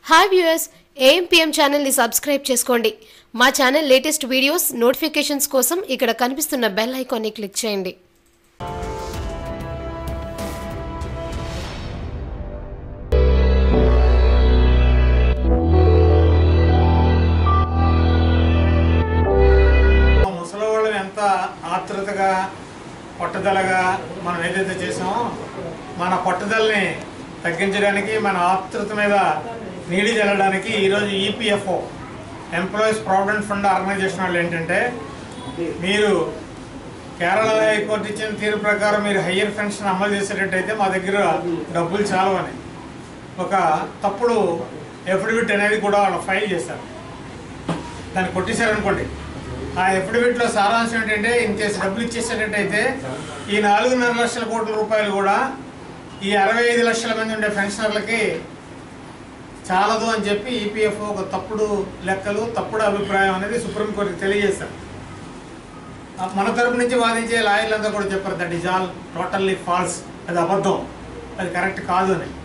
hi viewers AMPM ఛానల్ని subscribe చేసుకోండి మా ఛానల్ లేటెస్ట్ వీడియోస్ నోటిఫికేషన్స్ కోసం ఇక్కడ కనిపిస్తున్న బెల్ ఐకాన్ని క్లిక్ చేయండి ముసలి వాళ్ళని ఎంత ఆతృతగా పట్టుదలగా మనం ఏదైతే చేసామో మన పట్టుదలని తగ్గించడానికి మన ఆతృత మీద నీడి చల్లడానికి ఈరోజు EPFO employees provident fund organisation వాళ్ళు ఏంటంటే మీరు కేరళ హైకోర్టు ఇచ్చిన తీర్పు ప్రకారం మీరు హయ్యర్ పెన్షన్ అమలు చేసేటట్టయితే మా దగ్గర డబ్బులు చాలవని ఒక తప్పుడు ఎఫిడవిట్ అనేది కూడా వాళ్ళు ఫైల్ చేశారు దాన్ని కొట్టేశారనుకోండి ఆ ఎఫిడవిట్లో సారాంశం ఏంటంటే ఇన్ కేసు డబ్బులు ఇచ్చేసేటట్టయితే ఈ నాలుగున్నర లక్షల కోట్ల రూపాయలు కూడా ఈ అరవై ఐదు లక్షల మంది ఉండే పెన్షనర్లకి చాలదు అని చెప్పి ఈపీఎఫ్ఓ ఒక తప్పుడు లెక్కలు తప్పుడు అభిప్రాయం అనేది సుప్రీంకోర్టుకి తెలియజేశారు ఆ మన తరపు నుంచి వాదించే లాయర్లంతా కూడా చెప్పారు that is all totally false అది అబద్ధం అది కరెక్ట్ కాదు అని